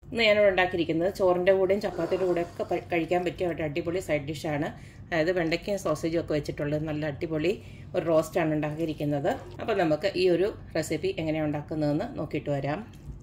ഇന്ന് ഞാനിവിടെ ഉണ്ടാക്കിയിരിക്കുന്നത് ചോറിൻ്റെ കൂടെയും ചപ്പാത്തിയുടെ കൂടെയൊക്കെ പ- കഴിക്കാൻ പറ്റിയ ഒരു അടിപൊളി സൈഡ് ഡിഷാണ് അതായത് വെണ്ടയ്ക്കയും സോസേജും ഒക്കെ വെച്ചിട്ടുള്ള നല്ല അടിപൊളി ഒരു റോസ്റ്റാണ് ഉണ്ടാക്കിയിരിക്കുന്നത് അപ്പോൾ നമുക്ക് ഈ ഒരു റെസിപ്പി എങ്ങനെയാണ് ഉണ്ടാക്കുന്നതെന്ന് നോക്കിയിട്ട് വരാം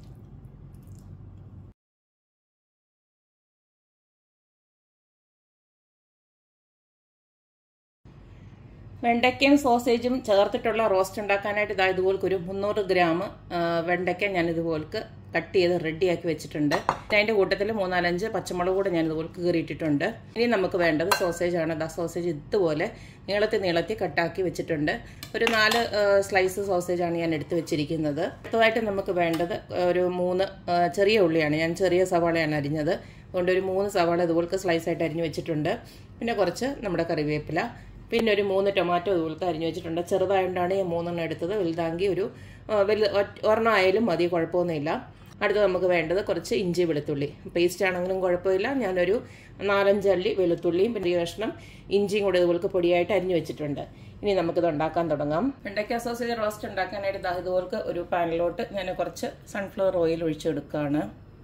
വെണ്ടയ്ക്കയും സോസേജും ചേർത്തിട്ടുള്ള റോസ്റ്റ് ഉണ്ടാക്കാനായിട്ട് ഇതാ ഇതുപോലൊക്കെ ഒരു മുന്നൂറ് ഗ്രാം ആ, വെണ്ടയ്ക്ക ഞാൻ ഇതുപോലക്ക് കട്ട് ചെയ്ത് റെഡിയാക്കി വെച്ചിട്ടുണ്ട് അതിൻ്റെ കൂട്ടത്തിൽ മൂന്നാലഞ്ച് പച്ചമുളക് കൂടെ ഞാൻ ഇതുപോലെ കീറിയിട്ടിട്ടുണ്ട് ഇനി നമുക്ക് വേണ്ടത് സോസേജ് ആണ് ദാ സോസേജ് ഇതുപോലെ നീളത്തി നീളത്തി കട്ടാക്കി വെച്ചിട്ടുണ്ട് ഒരു നാല് സ്ലൈസ് സോസേജ് ആണ് ഞാൻ എടുത്ത് വെച്ചിരിക്കുന്നത് അടുത്തതായിട്ട് നമുക്ക് വേണ്ടത് ഒരു മൂന്ന് ആ, ചെറിയ ഉള്ളിയാണ് ഞാൻ ചെറിയ സവാളയാണ് അരിഞ്ഞത് അതുകൊണ്ട് ഒരു മൂന്ന് സവാള ഇതുപോലത്തെ സ്ലൈസ് ആയിട്ട് അരിഞ്ഞ് വെച്ചിട്ടുണ്ട് പിന്നെ കുറച്ച് നമ്മുടെ കറിവേപ്പില പിന്നെ ഒരു മൂന്ന് ടൊമാറ്റോ ഇതുപോലത്തെ അരിഞ്ഞു വെച്ചിട്ടുണ്ട് ചെറുതായതുകൊണ്ടാണ് ഞാൻ മൂന്നെണ്ണം എടുത്തത് വലുതാങ്കി ഒരു ആ, വലു ഒറ്റ- ഒരെണ്ണം ആയാലും മതി കുഴപ്പമൊന്നുമില്ല അടുത്ത് നമുക്ക് വേണ്ടത് കുറച്ച് ഇഞ്ചി വെളുത്തുള്ളി പേസ്റ്റ് ആണെങ്കിലും കുഴപ്പമില്ല ഞാനൊരു നാലഞ്ച് അല്ലി വെളുത്തുള്ളിയും പിന്നെ ഒരു കഷ്ണം ഇഞ്ചിയും കൂടെ ഇതുപോലത്തെ പൊടിയായിട്ട് അരിഞ്ഞു വെച്ചിട്ടുണ്ട് ഇനി നമുക്കിത് ഉണ്ടാക്കാൻ തുടങ്ങാം വെണ്ടയ്ക്ക സോസേജ് റോസ്റ്റ് ഉണ്ടാക്കാനായിട്ട് ദാ ഇതുപോലത്തെ ഒരു പാനിലോട്ട് ഞാൻ കുറച്ച് സൺഫ്ലവർ ഓയിൽ ഒഴിച്ചെടുക്കുകയാണ്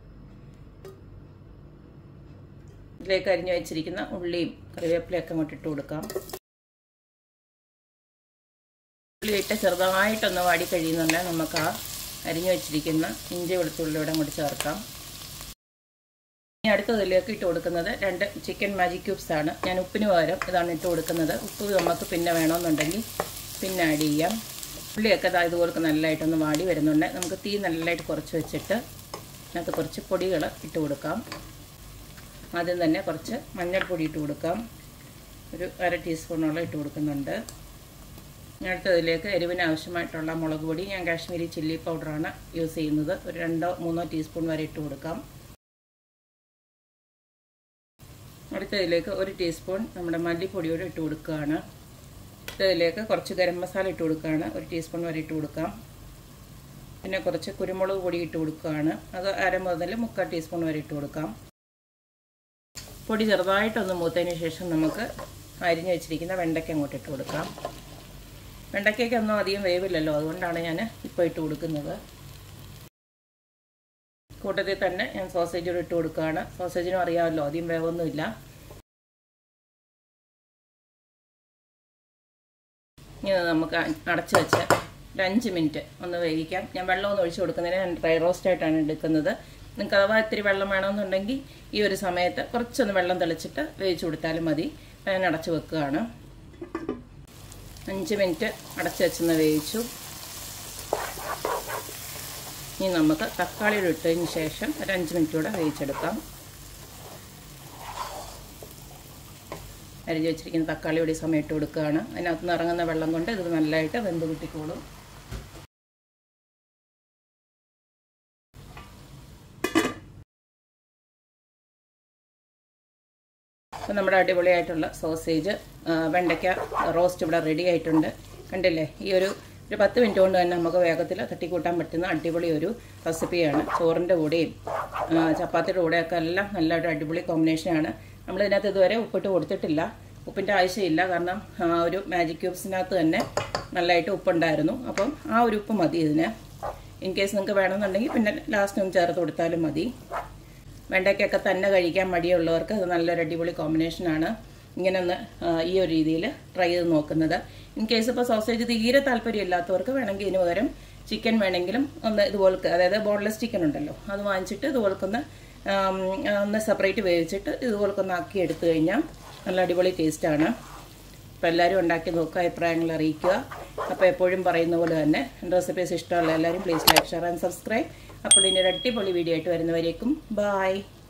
ഇതിലേക്ക് അരിഞ്ഞു വെച്ചിരിക്കുന്ന ഉള്ളിയും കറിവേപ്പിലയൊക്കെ അങ്ങോട്ട് ഇട്ട് കൊടുക്കാം ഉള്ളി ഇട്ട് ചെറുതായിട്ടൊന്ന് വാടി കഴിയുന്നുണ്ടെങ്കിൽ നമുക്ക് ആ അരിഞ്ഞു വെച്ചിരിക്കുന്ന ഇഞ്ചി വെളുത്തുള്ളിയോടെ അങ്ങോട്ട് ചേർക്കാം ഇനി അടുത്തതിലേക്ക് ഇട്ട് കൊടുക്കുന്നത് രണ്ട് ചിക്കൻ മാജിക് ക്യൂബ്സ് ആണ് ഞാൻ ഉപ്പിന് പകരം ഇതാണ് ഇട്ട് കൊടുക്കുന്നത് ഉപ്പ് നമുക്ക് പിന്നെ വേണമെന്നുണ്ടെങ്കിൽ പിന്നെ ആഡ് ചെയ്യാം ഉള്ളിയൊക്കെ ദാ ഇതുപോലെ നല്ലതായിട്ടൊന്ന് വാടി വരുന്നുണ്ട് നമുക്ക് തീ നല്ലതായിട്ട് കുറച്ച് വെച്ചിട്ട് അതിനകത്ത് കുറച്ച് പൊടികൾ ഇട്ട് കൊടുക്കാം ആദ്യം തന്നെ കുറച്ച് മഞ്ഞൾപ്പൊടി ഇട്ട് കൊടുക്കാം ഒരു അര ടീസ്പൂണോളം ഇട്ട് കൊടുക്കുന്നുണ്ട് അടുത്തതിലേക്ക് എരിവിന് ആവശ്യമായിട്ടുള്ള മുളക് പൊടി ഞാൻ കാശ്മീരി ചില്ലി പൗഡറാണ് യൂസ് ചെയ്യുന്നത് ഒരു രണ്ടോ മൂന്നോ ടീസ്പൂൺ വരെ ഇട്ട് കൊടുക്കാം അടുത്തതിലേക്ക് ഒരു ടീസ്പൂൺ നമ്മുടെ മല്ലിപ്പൊടിയോട് ഇട്ട് കൊടുക്കുകയാണ് ഇതിലേക്ക് കുറച്ച് ഗരം മസാല ഇട്ട് കൊടുക്കുകയാണ് ഒരു ടീസ്പൂൺ വരെ ഇട്ട് കൊടുക്കാം പിന്നെ കുറച്ച് കുരുമുളക് പൊടി ഇട്ട് കൊടുക്കുകയാണ് അത് അര മുതൽ മുക്കാൽ ടീസ്പൂൺ വരെ ഇട്ട് കൊടുക്കാം പൊടി ചെറുതായിട്ടൊന്ന് മൂത്തതിന് ശേഷം നമുക്ക് അരിഞ്ഞ് വെച്ചിരിക്കുന്ന വെണ്ടയ്ക്ക അങ്ങോട്ട് ഇട്ട് കൊടുക്കാം വെണ്ടയ്ക്കൊന്നും അധികം വേവില്ലല്ലോ അതുകൊണ്ടാണ് ഞാൻ ഇപ്പോൾ ഇട്ട് കൊടുക്കുന്നത് കൂട്ടത്തിൽ തന്നെ ഞാൻ സോസേജ് കൂടെ ഇട്ട് കൊടുക്കുകയാണ് സോസേജിനും അറിയാമല്ലോ അധികം വേവൊന്നുമില്ല ഇനി നമുക്ക് അടച്ചു വെച്ച് ഒരു അഞ്ച് മിനിറ്റ് ഒന്ന് വേവിക്കാം ഞാൻ വെള്ളമൊന്നും ഒഴിച്ചു കൊടുക്കുന്നതിന് ഞാൻ ഡ്രൈ റോസ്റ്റ് ആയിട്ടാണ് എടുക്കുന്നത് നിങ്ങൾക്ക് അഥവാ ഇത്തിരി വെള്ളം വേണമെന്നുണ്ടെങ്കിൽ ഈ ഒരു സമയത്ത് കുറച്ചൊന്ന് വെള്ളം തെളിച്ചിട്ട് വേവിച്ച് കൊടുത്താലും മതി ഞാൻ അടച്ചു വെക്കുകയാണ് അഞ്ച് മിനിറ്റ് അടച്ചു വെച്ചെന്ന് വേവിച്ചു ഇനി നമുക്ക് തക്കാളി ഇട്ടതിന് ശേഷം ഒരു അഞ്ച് മിനിറ്റ് കൂടെ വേവിച്ചെടുക്കാം അരിഞ്ഞ് വെച്ചിരിക്കുന്ന തക്കാളി കൂടി സമയം ഇട്ട് കൊടുക്കുകയാണ് അതിനകത്ത് നിന്ന് ഇറങ്ങുന്ന വെള്ളം കൊണ്ട് ഇത് നല്ലതായിട്ട് വെന്ത് കിട്ടിക്കോളും അപ്പോൾ നമ്മുടെ അടിപൊളിയായിട്ടുള്ള സോസേജ് വെണ്ടയ്ക്ക റോസ്റ്റ് ഇവിടെ റെഡി ആയിട്ടുണ്ട് കണ്ടില്ലേ ഈ ഒരു ഒരു പത്ത് മിനിറ്റ് കൊണ്ട് തന്നെ നമുക്ക് വേഗത്തിൽ തട്ടിക്കൂട്ടാൻ പറ്റുന്ന അടിപൊളി ഒരു റെസിപ്പിയാണ് ചോറിൻ്റെ കൂടെയും ആ, ചപ്പാത്തിയുടെ കൂടെയൊക്കെ എല്ലാം നല്ലൊരു അടിപൊളി കോമ്പിനേഷനാണ് നമ്മൾ ഇതിനകത്ത് ഇതുവരെ ഉപ്പിട്ട് കൊടുത്തിട്ടില്ല ഉപ്പിൻ്റെ ആവശ്യമില്ല കാരണം ആ ഒരു മാജിക് ക്യൂബ്സിനകത്ത് തന്നെ നല്ലതായിട്ട് ഉപ്പുണ്ടായിരുന്നു അപ്പം ആ ഒരു ഉപ്പ് മതി ഇതിന് ഇൻ കേസ് നിങ്ങൾക്ക് വേണമെന്നുണ്ടെങ്കിൽ പിന്നെ ലാസ്റ്റ് ഒന്ന് ചേർത്ത് കൊടുത്താലും മതി വെണ്ടയ്ക്കൊക്കെ തന്നെ കഴിക്കാൻ മടിയുള്ളവർക്ക് ഇത് നല്ലൊരു അടിപൊളി കോമ്പിനേഷനാണ് ഇങ്ങനെ ഒന്ന് ആ, ഈ ഒരു രീതിയിൽ ട്രൈ ചെയ്ത് നോക്കുന്നത് ഇൻ കേസ് ഇപ്പോൾ സോസേജ് തീരെ താല്പര്യമില്ലാത്തവർക്ക് വേണമെങ്കിൽ ഇതിന് പകരം ചിക്കൻ വേണമെങ്കിലും ഒന്ന് ഇതുപോലക്ക് അതായത് ബോൺലെസ് ചിക്കൻ ഉണ്ടല്ലോ അത് വാങ്ങിച്ചിട്ട് ഇതുപോലക്കൊന്ന് ആം, ഒന്ന് സെപ്പറേറ്റ് വേവിച്ചിട്ട് ഇതുപോലക്കൊന്ന് ആക്കി എടുത്തു കഴിഞ്ഞാൽ നല്ല അടിപൊളി ടേസ്റ്റാണ് അപ്പോൾ എല്ലാവരും ഉണ്ടാക്കി നോക്കുക അഭിപ്രായങ്ങൾ അറിയിക്കുക അപ്പോൾ എപ്പോഴും പറയുന്ന പോലെ തന്നെ എൻ്റെ റെസിപ്പീസ് ഇഷ്ടമുള്ള എല്ലാവരും please like share and subscribe അപ്പോൾ ഇനി ഒരു അടിപൊളി വീഡിയോ ആയിട്ട് വരുന്നവരേക്കും ബായ്